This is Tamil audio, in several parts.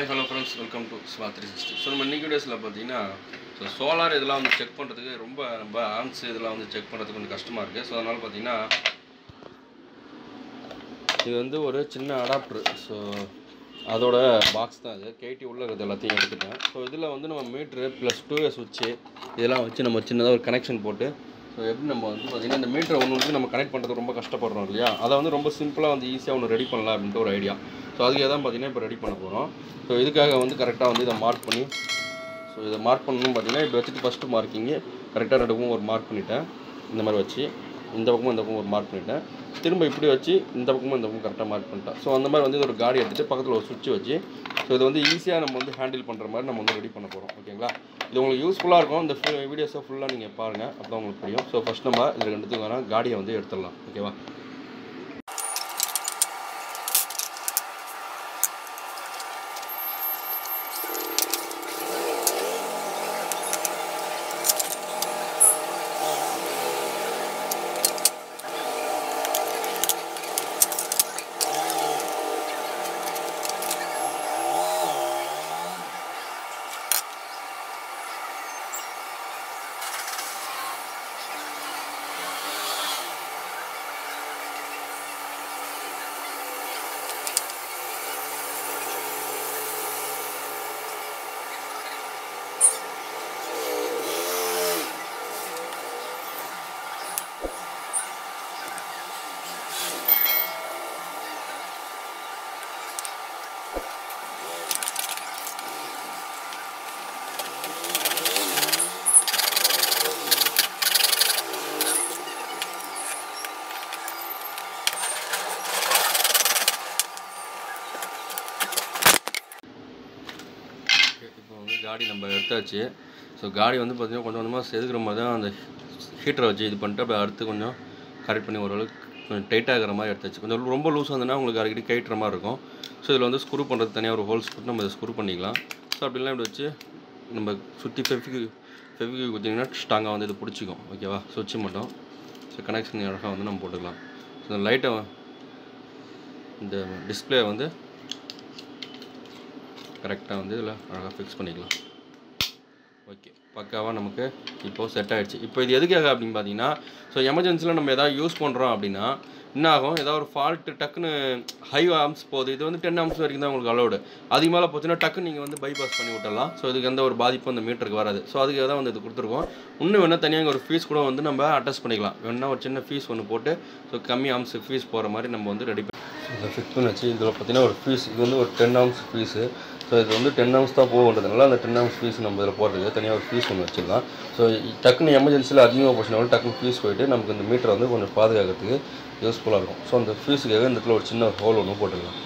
hi hello friends welcome to ஸ்மா த்ரீ சிக்ஸ்டி ஸோ நம்ம இன்னைக்கு வீடியோஸில் பார்த்தீங்கன்னா ஸோ சோலார் இதெல்லாம் வந்து செக் பண்ணுறதுக்கு ரொம்ப நம்ம ஆன்ஸ் இதெல்லாம் வந்து செக் பண்ணுறதுக்கு கொஞ்சம் கஷ்டமாக இருக்குது ஸோ அதனால் பார்த்தீங்கன்னா இது வந்து ஒரு சின்ன அடாப்டர் ஸோ அதோட பாக்ஸ் தான் இது கேடி உள்ள இருக்கிறது எல்லாத்தையும் எடுத்துட்டேன் ஸோ இதில் வந்து நம்ம மீட்ரு ப்ளஸ் டூ எஸ் சுவிட்சு இதெல்லாம் வச்சு நம்ம சின்னதாக ஒரு கனெக்ஷன் போட்டு ஸோ எப்படி நம்ம வந்து பார்த்திங்கன்னா இந்த மீட்டரை ஒன்று ஒன்று நம்ம கனெக்ட் பண்ணுறதுக்கு ரொம்ப கஷ்டப்படுறோம் இல்லையா அதை வந்து ரொம்ப சிம்பிளாக வந்து ஈஸியாக ஒன்று ரெடி பண்ணலாம் அப்படின்ட்டு ஒரு ஐடியா ஸோ அதுக்கு தான் பார்த்தீங்கன்னா இப்போ ரெடி பண்ண போகிறோம் ஸோ இதுக்காக வந்து கரெக்டாக வந்து இதை மார்க் பண்ணி ஸோ இதை மார்க் பண்ணணும் பார்த்தீங்கன்னா இப்போ வச்சுட்டு ஃபஸ்ட்டு மார்க்கிங்கு கரெக்டாக ரெண்டு பக்கம் ஒரு மார்க் பண்ணிட்டேன் இந்த மாதிரி வச்சு இந்த பக்கமும் இந்த பக்கம் ஒரு மார்க் பண்ணிட்டேன் திரும்ப இப்படி வச்சு இந்த பக்கமும் இந்த பக்கம் கரெக்டாக மார்க் பண்ணிட்டேன் ஸோ அந்த மாதிரி வந்து இது ஒரு காடி எடுத்துகிட்டு பக்கத்தில் ஒரு சுவிட்ச் வச்சு ஸோ இது வந்து ஈஸியாக நம்ம வந்து ஹேண்டில் பண்ணுற மாதிரி நம்ம வந்து ரெடி பண்ண போகிறோம் ஓகேங்களா இது உங்களுக்கு யூஸ்ஃபுல்லாக இருக்கும் இந்த வீடியோஸை ஃபுல்லாக நீங்கள் பாருங்கள் அப்போ தான் உங்களுக்கு புரியும் ஸோ ஃபஸ்ட் நம்ம இதில் ரெண்டுத்துக்கு வேணால் காடியை வந்து எடுத்துடலாம் ஓகேவா இப்போ வந்து காடி நம்ம எடுத்தாச்சு ஸோ காடி வந்து பார்த்திங்கன்னா கொஞ்சம் கொஞ்சமாக செதுக்கிற மாதிரி தான் அந்த ஹீட்டரை வச்சு இது பண்ணிட்டு அப்படியே அடுத்து கொஞ்சம் கரெக்ட் பண்ணி ஓரளவுக்கு கொஞ்சம் டைட்டாக இருக்கிற மாதிரி எடுத்தாச்சு கொஞ்சம் ரொம்ப லூஸ் வந்ததுன்னா உங்களுக்கு அடிக்கடி கைட்டுற மாதிரி இருக்கும் ஸோ இதில் வந்து ஸ்க்ரூ பண்ணுறது தனியாக ஒரு ஹோல்ஸ் போட்டு நம்ம இதை ஸ்க்ரூ பண்ணிக்கலாம் ஸோ அப்படிலாம் இப்படி வச்சு நம்ம சுற்றி ஃபெவிக்கு ஃபெவிக்கு குத்திங்கன்னா ஸ்ட்ராங்காக வந்து இது பிடிச்சிக்கும் ஓகேவா சுவிட்சு மட்டும் ஸோ கனெக்ஷன் அழகாக வந்து நம்ம போட்டுக்கலாம் ஸோ இந்த லைட்டை இந்த டிஸ்பிளே வந்து கரெக்டாக வந்து இதில் அழகாக ஃபிக்ஸ் பண்ணிக்கலாம் ஓகே பக்காவாக நமக்கு இப்போது செட் ஆகிடுச்சு இப்போ இது எதுக்காக அப்படின்னு பார்த்தீங்கன்னா ஸோ எமர்ஜென்சியில் நம்ம எதாவது யூஸ் பண்ணுறோம் அப்படின்னா என்ன ஆகும் ஏதாவது ஒரு ஃபால்ட்டு டக்குன்னு ஹை ஆம்ஸ் போகுது இது வந்து டென் ஆம்ஸ் வரைக்கும் தான் உங்களுக்கு அலோடு அதுக்கு மேலே போச்சுன்னா டக்குன்னு நீங்கள் வந்து பைபாஸ் பண்ணி விட்டுடலாம் ஸோ இதுக்கு எந்த ஒரு பாதிப்பும் அந்த மீட்டருக்கு வராது ஸோ அதுக்கு தான் வந்து இது கொடுத்துருக்கோம் இன்னும் வேணால் தனியாக ஒரு ஃபீஸ் கூட வந்து நம்ம அட்டாச் பண்ணிக்கலாம் வேணால் ஒரு சின்ன ஃபீஸ் ஒன்று போட்டு ஸோ கம்மி ஆம்ஸ் ஃபீஸ் போகிற மாதிரி நம்ம வந்து ரெடி பண்ணி இதை ஃபிக்ஸ் பண்ணி வச்சு இதில் பார்த்தீங்கன்னா ஒரு ஃபீஸ் இது வந்து ஒரு டென் ஆம்ஸ் ஃபீஸு ஸோ இது வந்து டென் ஹவர்ஸ் தான் போகுன்றதுனால அந்த டென் ஹவர்ஸ் ஃபீஸ் நம்ம இதில் போடுறதுக்கு தனியாக ஒரு ஃபீஸ் ஒன்று வச்சிடலாம் ஸோ டக்குன்னு எமர்ஜென்சியில் அதிகமாக போச்சுனாலும் டக்குன்னு ஃபீஸ் போயிட்டு நமக்கு இந்த மீட்டர் வந்து கொஞ்சம் பாதுகாக்கிறதுக்கு யூஸ்ஃபுல்லாக இருக்கும் ஸோ அந்த ஃபீஸுக்காக இந்த இடத்துல ஒரு சின்ன ஹோல் ஒன்று போட்டுக்கலாம்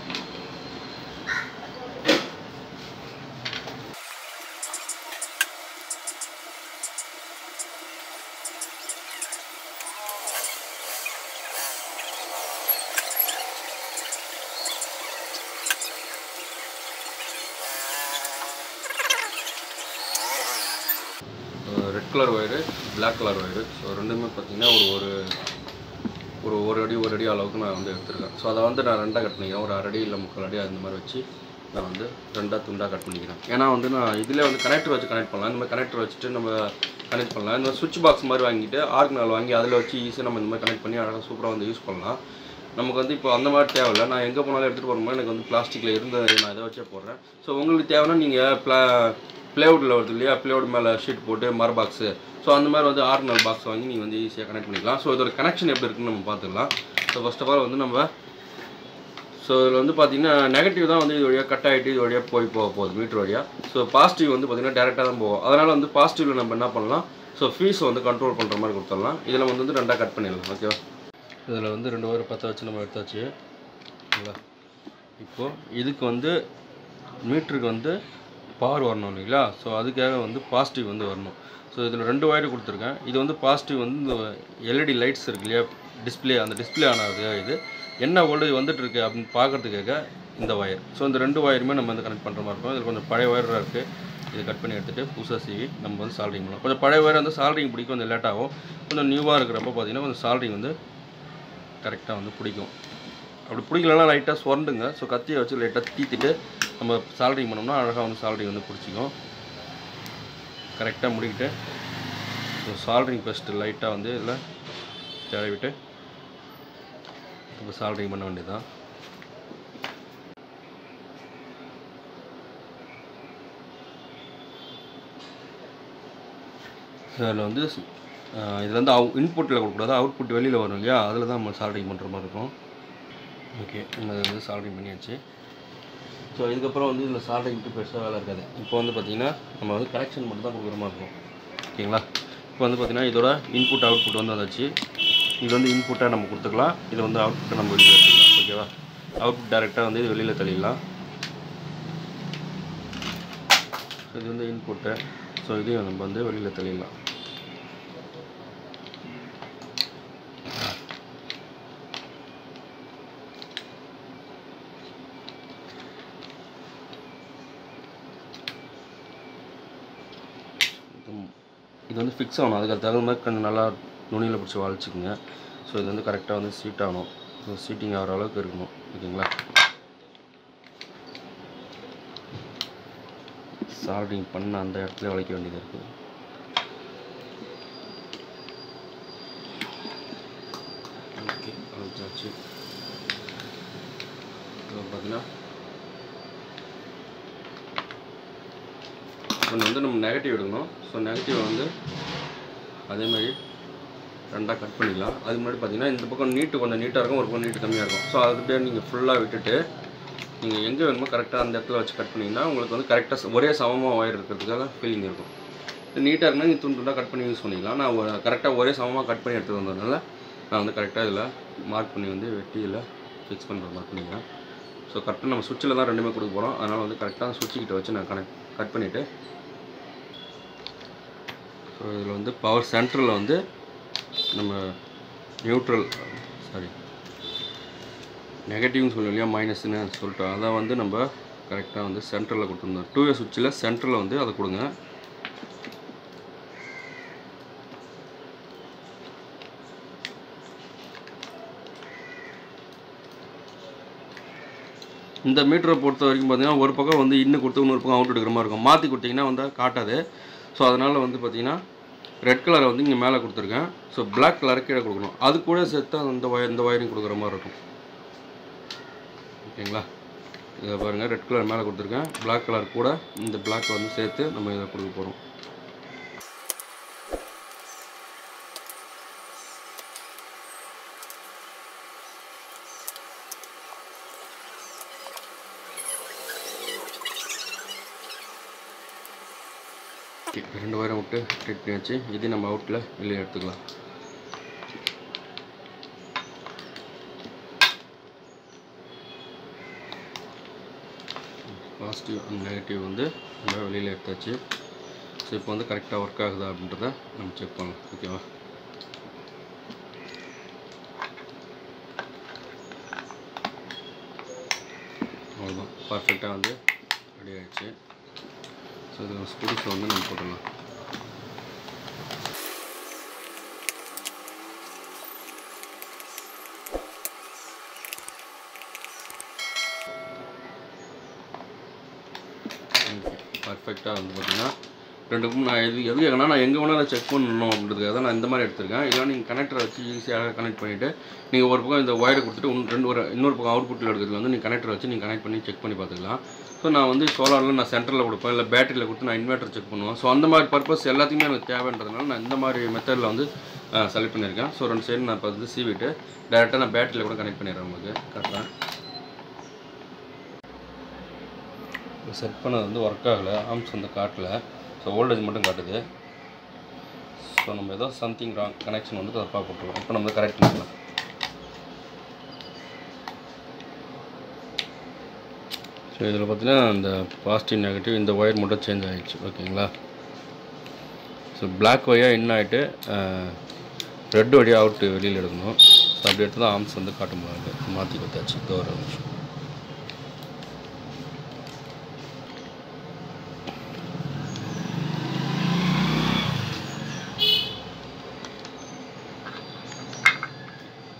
red colour wire black colour wire so ரெண்டுமே பார்த்தீங்கன்னா ஒரு ஒரு ஒரு ஒரு அடி ஒரு அடி அளவுக்கு நான் வந்து எடுத்திருக்கேன் ஸோ அதை வந்து நான் ரெண்டாக கட் பண்ணிக்கிறேன் ஒரு அரை அடி இல்லை முக்கால் அடி அந்த மாதிரி வச்சு நான் வந்து ரெண்டாக துண்டாக கட் பண்ணிக்கிறேன் ஏன்னா வந்து நான் இதில் வந்து கனெக்டர் வச்சு கனெக்ட் பண்ணலாம் இந்த மாதிரி கனெக்டர் வச்சுட்டு நம்ம கனெக்ட் பண்ணலாம் இந்த மாதிரி சுவிட்ச் பாக்ஸ் மாதிரி வாங்கிட்டு ஆர்கனால் வாங்கி அதில் வச்சு ஈஸியாக நம்ம இந்த மாதிரி கனெக்ட் பண்ணி அழகாக சூப்பராக வந்து யூஸ் பண்ணலாம் நமக்கு வந்து இப்போ அந்த மாதிரி தேவையில்லை நான் எங்கே போனாலும் எடுத்துகிட்டு போகும்போது எனக்கு வந்து பிளாஸ்டிக்கில் இருந்தது நான் இதை வச்சே போடுறேன் ஸோ உங்களுக்கு தேவைன்னா நீங்கள் ப்ளா ப்ளேவுட்டில் வருது இல்லையா ப்ளேவுட் மேலே ஷீட் போட்டு மர பாக்ஸு ஸோ அந்த மாதிரி வந்து ஆர்டினல் பாக்ஸ் வாங்கி நீங்கள் வந்து ஈஸியாக கனெக்ட் பண்ணிக்கலாம் ஸோ இதோட கனெக்ஷன் எப்படி இருக்குன்னு நம்ம பார்த்துக்கலாம் ஸோ ஃபஸ்ட் ஆஃப் ஆல் வந்து நம்ம ஸோ இதில் வந்து பார்த்தீங்கன்னா நெகட்டிவ் தான் வந்து இது வழியாக கட் ஆகிட்டு இது வழியாக போய் போக போகுது மீட்டர் வழியாக ஸோ பாசிட்டிவ் வந்து பார்த்தீங்கன்னா டேரெக்டாக தான் போகும் அதனால் வந்து பாசிட்டிவில் நம்ம என்ன பண்ணலாம் ஸோ ஃபீஸ் வந்து கண்ட்ரோல் பண்ணுற மாதிரி கொடுத்துடலாம் இதில் வந்து வந்து ரெண்டாக கட் பண்ணிடலாம் ஓகேவா இதில் வந்து ரெண்டு பேரும் பற்ற வச்சு நம்ம எடுத்தாச்சு இல்லைங்களா இப்போது இதுக்கு வந்து மீட்டருக்கு வந்து பவர் வரணும் இல்லைங்களா ஸோ அதுக்காக வந்து பாசிட்டிவ் வந்து வரணும் ஸோ இதில் ரெண்டு ஒயர் கொடுத்துருக்கேன் இது வந்து பாசிட்டிவ் வந்து இந்த எல்இடி லைட்ஸ் இருக்கு இல்லையா டிஸ்பிளே அந்த டிஸ்பிளே ஆனது இது என்ன வோல்டேஜ் வந்துட்டு இருக்கு அப்படின்னு பார்க்கறதுக்காக இந்த ஒயர் ஸோ இந்த ரெண்டு ஒயருமே நம்ம வந்து கனெக்ட் பண்ணுற மாதிரி இருக்கும் இதில் கொஞ்சம் பழைய ஒயராக இருக்குது இதை கட் பண்ணி எடுத்துகிட்டு புதுசாக சீவி நம்ம வந்து சால்ரிங் பண்ணலாம் கொஞ்சம் பழைய ஒயர் வந்து சால்ரிங் பிடிக்கும் கொஞ்சம் லேட் ஆகும் கொஞ்சம் நியூவாக இருக்கிறப்ப பார்த்தீங்கன்னா கொஞ்சம் சால்ரிங் வந்து கரெக்டாக வந்து பிடிக்கும் அப்படி பிடிக்கலனா லைட்டாக சுரண்டுங்க ஸோ கத்தியை வச்சு லைட்டாக தீத்திட்டு நம்ம சால்ட்ரிங் பண்ணோம்னா அழகாக வந்து சால்ட்ரிங் வந்து பிடிச்சிக்கும் கரெக்டாக முடிக்கிட்டு சால்ட்ரிங் ஃபஸ்ட்டு லைட்டாக வந்து இதில் தடவிட்டு இப்போ சால்ட்ரிங் பண்ண வேண்டியதுதான் அதில் வந்து இதில் வந்து அவு இன்புட்டில் கொடுக்கக்கூடாது அவுட்புட் வெளியில் வரும் இல்லையா அதில் தான் நம்ம சால்ட்ரிங் பண்ணுற மாதிரி இருக்கும் ஓகே நம்ம இதை வந்து சால்ட்ரிங் பண்ணியாச்சு ஸோ இதுக்கப்புறம் வந்து இதில் சால்ட்ரிங்க்கு பெருசாக வேலை இருக்காது இப்போ வந்து பார்த்திங்கன்னா நம்ம வந்து கனெக்ஷன் மட்டும் தான் கொடுக்குற மாதிரி இருக்கும் ஓகேங்களா இப்போ வந்து பார்த்திங்கன்னா இதோட இன்புட் அவுட்புட் வந்து வந்தாச்சு இது வந்து இன்புட்டாக நம்ம கொடுத்துக்கலாம் இது வந்து அவுட்புட்டை நம்ம வெளியில் எடுத்துக்கலாம் ஓகேவா அவுட்புட் டேரெக்டாக வந்து இது வெளியில் தள்ளிடலாம் இது வந்து இன்புட்டு ஸோ இதையும் நம்ம வந்து வெளியில் தள்ளிடலாம் இது- இது வந்து ஃபிக்ஸ் ஆகணும் அதுக்கு தகுந்த மாதிரி கொஞ்சம் நல்லா நுனியில் பிடிச்சி வளைச்சிக்குங்க ஸோ இது வந்து கரெக்டாக வந்து சீட் ஆகணும் ஸோ சீட்டிங் ஆகிற அளவுக்கு இருக்கணும் ஓகேங்களா சால்டிங் பண்ண அந்த இடத்துல வளைக்க வேண்டியது இருக்குது ஓகே வளைச்சாச்சு இப்போ பார்த்தீங்கன்னா ஒன்று வந்து நம்ம நெகட்டிவ் எடுக்கணும் ஸோ நெகட்டிவ் வந்து அதே மாதிரி ரெண்டாக கட் பண்ணிக்கலாம் அதுக்கு முன்னாடி பார்த்தீங்கன்னா இந்த பக்கம் நீட்டு கொஞ்சம் நீட்டாக இருக்கும் ஒரு பக்கம் நீட்டு கம்மியாக இருக்கும் ஸோ அது அப்படியே நீங்கள் ஃபுல்லாக விட்டுட்டு நீங்கள் எங்கே வேணுமோ கரெக்டாக அந்த இடத்துல வச்சு கட் பண்ணிங்கன்னா உங்களுக்கு வந்து கரெக்டாக ஒரே சமமாக ஒயர் இருக்கிறதுக்காக ஃபீலிங் இருக்கும் நீட்டாக இருக்குன்னா நீங்கள் துண்டு துண்டாக கட் பண்ணி யூஸ் பண்ணிக்கலாம் நான் கரெக்டாக ஒரே சமமாக கட் பண்ணி எடுத்து வந்ததுனால நான் வந்து கரெக்டாக இதில் மார்க் பண்ணி வந்து வெட்டி இதில் ஃபிக்ஸ் பண்ணுற மார்க் பண்ணிக்கிறேன் ஸோ கரெக்டாக நம்ம சுவிட்சில் தான் ரெண்டுமே கொடுக்க போகிறோம் அதனால் வந்து கரெக்டாக சுவிட்சுக்கிட்ட வச்சு நான் கனெக்ட் கட் பண்ணிவிட்டு ஸோ இதில் வந்து பவர் சென்டரில் வந்து நம்ம நியூட்ரல் சாரி நெகட்டிவ்னு சொல்லுவோம் இல்லையா மைனஸ்னு சொல்லிட்டு அதை வந்து நம்ம கரெக்டாக வந்து சென்டரில் கொடுத்துருந்தோம் டூ இயர் சுவிட்சில் சென்டரில் வந்து அதை கொடுங்க இந்த மீட்டரை பொறுத்த வரைக்கும் பார்த்தீங்கன்னா ஒரு பக்கம் வந்து இன்னும் கொடுத்து இன்னொரு பக்கம் அவுட் எடுக்கிற மாதிரி இருக்கும் மாற்றி கொடுத்தீங்கன்னா வந்து காட்டாது ஸோ அதனால் வந்து பார்த்தீங்கன்னா ரெட் கலரை வந்து இங்கே மேலே கொடுத்துருக்கேன் ஸோ Black கலரை கீழே கொடுக்கணும் அது கூட சேர்த்து அந்த ஒயர் இந்த ஒயரிங் கொடுக்குற மாதிரி இருக்கும் ஓகேங்களா இதை பாருங்கள் ரெட் கலர் மேலே கொடுத்துருக்கேன் Black கலர் கூட இந்த Black வந்து சேர்த்து நம்ம இதை கொடுக்க போகிறோம் ஓகே ரெண்டு வாரம் விட்டு டைட் பண்ணியாச்சு இது நம்ம அவுட்டில் வெளியே எடுத்துக்கலாம் பாசிட்டிவ் அண்ட் நெகட்டிவ் வந்து நம்ம வெளியில் எடுத்தாச்சு ஸோ இப்போ வந்து கரெக்டாக ஒர்க் ஆகுதா அப்படின்றத நம்ம செக் பண்ணலாம் ஓகேவா அவ்வளோதான் பர்ஃபெக்டாக வந்து ரெடி ஆயிடுச்சு ஸோ இதில் ஸ்பூடிஸில் வந்து நம்ம போட்டுடலாம் பர்ஃபெக்டாக வந்து பார்த்தீங்கன்னா ரெண்டுக்கும் நான் எது எது கேட்கணும் நான் எங்கே வேணாலும் செக் பண்ணணும் அப்படின்றதுக்காக தான் நான் இந்த மாதிரி எடுத்திருக்கேன் இல்லை நீங்கள் கனெக்டரை வச்சு ஈஸியாக கனெக்ட் பண்ணிவிட்டு நீங்கள் ஒரு பக்கம் இந்த ஒயரை கொடுத்துட்டு உன் ரெண்டு ஒரு இன்னொரு பக்கம் அவுட்புட்டில் எடுக்கிறதுல வந்து நீங்கள் கனெக்டரை வச்சு நீங்கள் கனெக்ட் பண்ணி செக் பண்ணி பார்த்துக்கலாம் ஸோ நான் வந்து சோலாரில் நான் சென்டரில் கொடுப்பேன் இல்லை பேட்டரியில் கொடுத்து நான் இன்வெர்ட்டர் செக் பண்ணுவேன் ஸோ அந்த மாதிரி பர்பஸ் எல்லாத்தையுமே எனக்கு தேவைன்றதுனால நான் இந்த மாதிரி மெத்தடில் வந்து செலக்ட் பண்ணியிருக்கேன் ஸோ ரெண்டு சைடு நான் இப்போ வந்து சீவிட்டு டேரெக்டாக நான் பேட்டரியில் கூட கனெக்ட் பண்ணிடுறேன் உங்களுக்கு காட்டுறேன் செட் பண்ணது வந்து ஒர்க் ஆகலை ஆர்ம்ஸ் வந்து காட்டல ஸோ வோல்டேஜ் மட்டும் காட்டுது ஸோ நம்ம ஏதோ சம்திங் ராங் கனெக்ஷன் வந்து தப்பாக போட்டுருவோம் இப்போ நம்ம கரெக்ட் பண்ணிக்கலாம் ஸோ இதில் பார்த்தீங்கன்னா இந்த பாசிட்டிவ் நெகட்டிவ் இந்த ஒயர் மட்டும் சேஞ்ச் ஆகிடுச்சு ஓகேங்களா ஸோ பிளாக் ஒயர் இன் ஆகிட்டு ரெட் வழியாக அவுட்டு வெளியில் எடுக்கணும் ஸோ அப்படி எடுத்து தான் ஆர்ம்ஸ் வந்து காட்ட முடியாது மாற்றி கொடுத்தாச்சு இதோ ஒரு நிமிஷம்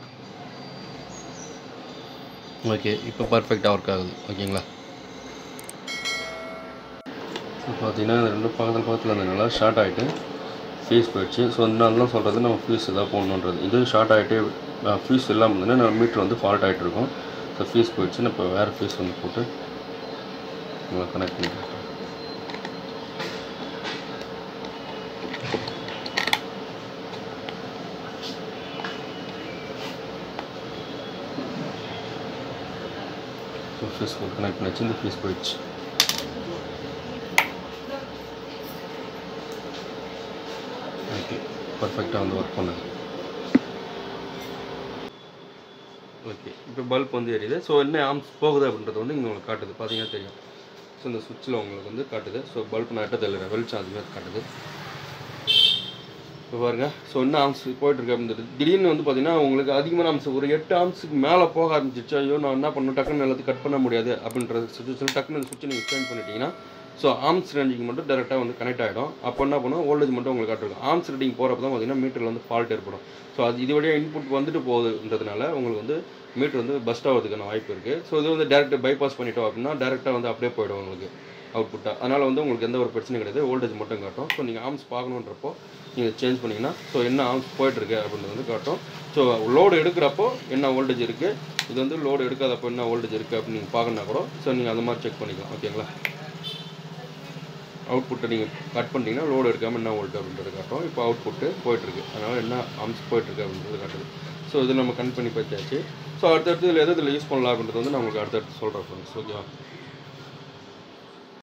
ஓகே இப்போ பர்ஃபெக்டாக ஒர்க் ஆகுது ஓகேங்களா ஸோ பார்த்தீங்கன்னா இது ரெண்டும் பக்கத்தில் பக்கத்தில் இருந்ததுனால ஷார்ட் ஆகிட்டு ஃபீஸ் போயிடுச்சு ஸோ அதனால தான் சொல்கிறது நம்ம ஃபீஸ் எதாவது போடணுன்றது இது ஷார்ட் ஆகிட்டே ஃபீஸ் இல்லாமல் இருந்ததுன்னா நம்ம மீட்ரு வந்து ஃபால்ட் ஆகிட்டு இருக்கும் ஸோ ஃபீஸ் போயிடுச்சு நான் இப்போ வேறு ஃபீஸ் வந்து போட்டு உங்களை கனெக்ட் பண்ணிக்கிறேன் ஸோ ஃபீஸ் கனெக்ட் பண்ணிச்சு இந்த ஃபீஸ் போயிடுச்சு ஓகே பர்ஃபெக்டாக வந்து ஒர்க் பண்ணுது ஓகே இப்போ பல்ப் வந்து எரியுது ஸோ என்ன ஆம்ஸ் போகுது அப்படின்றது வந்து இங்கே உங்களுக்கு காட்டுது பார்த்தீங்கன்னா தெரியும் ஸோ இந்த சுவிட்சில் உங்களுக்கு வந்து காட்டுது ஸோ பல்ப் நான் எட்ட தெரியல வெளிச்சம் அதுமாதிரி காட்டுது இப்போ பாருங்க ஸோ என்ன ஆம்ஸ் போயிட்டுருக்கு அப்படின்றது திடீர்னு வந்து பார்த்தீங்கன்னா உங்களுக்கு அதிகமான ஆம்ஸ் ஒரு எட்டு ஆம்ஸுக்கு மேலே போக ஆரம்பிச்சிச்சு ஐயோ நான் என்ன பண்ணணும் டக்குன்னு எல்லாத்தையும் கட் பண்ண முடியாது அப்படின்ற சுச்சுவேஷன் டக்குன்னு அந்த சுவிட்சை நீங்கள் சேஞ்ச் பண்ணிட்டீங்கன்னா ஸோ ஆர்ம்ஸ் ரேஞ்சிங் மட்டும் டேரெக்டாக வந்து கனெக்ட் ஆகிடும் அப்போ என்ன பண்ணும் வோல்டேஜ் மட்டும் உங்களுக்கு காட்டிருக்கும் ஆர்ம்ஸ் ரீடிங் போகிறப்ப தான் பார்த்தீங்கன்னா மீட்டரில் வந்து ஃபால்ட் ஏற்படும் ஸோ அது இது வழியாக இன்புட் வந்துட்டு போகுதுன்றதுனால உங்களுக்கு வந்து மீட்டர் வந்து பஸ்ட் ஆகிறதுக்கான வாய்ப்பு இருக்குது ஸோ இது வந்து டேரெக்ட் பைபாஸ் பண்ணிட்டோம் அப்படின்னா டேரெக்டாக வந்து அப்படியே போயிடும் உங்களுக்கு அவுட்புட்டாக அதனால் வந்து உங்களுக்கு எந்த ஒரு பிரச்சனையும் கிடையாது வோல்டேஜ் மட்டும் காட்டும் ஸோ நீங்கள் ஆர்ம்ஸ் பார்க்கணுன்றப்போ நீங்கள் சேஞ்ச் பண்ணிங்கன்னா ஸோ என்ன ஆர்ம்ஸ் போயிட்டுருக்கு அப்படின்றது வந்து காட்டும் ஸோ லோடு எடுக்கிறப்போ என்ன வோல்டேஜ் இருக்குது இது வந்து லோடு எடுக்காதப்போ என்ன வோல்டேஜ் இருக்குது அப்படின்னு நீங்கள் பார்க்கணுன்னா கூட ஸோ நீங்கள் அந்த மாதிரி செக் பண்ணிக்கலாம் ஓகேங்களா அவுட்புட்டை நீங்கள் கட் பண்ணிட்டீங்கன்னா லோடு எடுக்காமல் என்ன வோல்ட் அப்படின்றது காட்டும் இப்போ அவுட்புட்டு போயிட்டுருக்கு அதனால் என்ன ஆம்ஸ் போயிட்டுருக்கு அப்படின்றது காட்டுது ஸோ இதில் நம்ம கன் பண்ணி பார்த்தாச்சு ஸோ அடுத்தடுத்து இதில் எது இதில் யூஸ் பண்ணலாம் அப்படின்றது வந்து நான் உங்களுக்கு அடுத்தடுத்து சொல்கிறேன் ஃப்ரெண்ட்ஸ் ஓகேவா